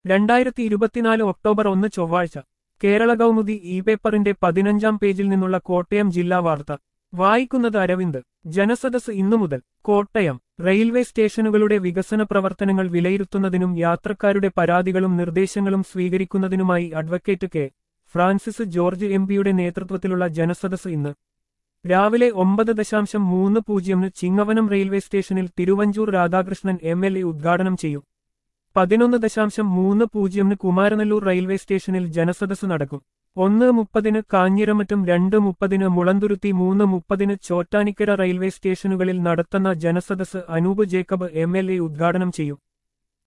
രണ്ടായിരത്തി ഇരുപത്തിനാല് ഒക്ടോബർ ഒന്ന് ചൊവ്വാഴ്ച കേരള കൗമുദി ഇ പേപ്പറിന്റെ പതിനഞ്ചാം പേജിൽ നിന്നുള്ള കോട്ടയം ജില്ലാ വാർത്ത വായിക്കുന്നത് അരവിന്ദ് ജനസദസ് ഇന്നു മുതൽ കോട്ടയം റെയിൽവേ സ്റ്റേഷനുകളുടെ വികസന പ്രവർത്തനങ്ങൾ വിലയിരുത്തുന്നതിനും യാത്രക്കാരുടെ പരാതികളും നിർദ്ദേശങ്ങളും സ്വീകരിക്കുന്നതിനുമായി advocate K Francis George M പിയുടെ നേതൃത്വത്തിലുള്ള ജനസദസ് ഇന്ന് രാവിലെ ഒമ്പത് ദശാംശം മൂന്ന് പൂജ്യമിന് ചിങ്ങവനം റെയിൽവേ സ്റ്റേഷനിൽ Thiruvanchoor Radhakrishnan M L A ഉദ്ഘാടനം ചെയ്യും പതിനൊന്ന് ദശാംശം മൂന്ന് പൂജ്യമിന് കുമാരനല്ലൂർ റെയിൽവേ സ്റ്റേഷനിൽ ജനസദസ് നടക്കും ഒന്ന് മുപ്പതിന് കാഞ്ഞിരമറ്റം രണ്ട് മുപ്പതിന് മുളന്തുരുത്തി മൂന്ന് മുപ്പതിന് ചോറ്റാനിക്കര റെയിൽവേ സ്റ്റേഷനുകളിൽ നടത്തുന്ന ജനസദസ് Anoop Jacob M L A ഉദ്ഘാടനം ചെയ്യും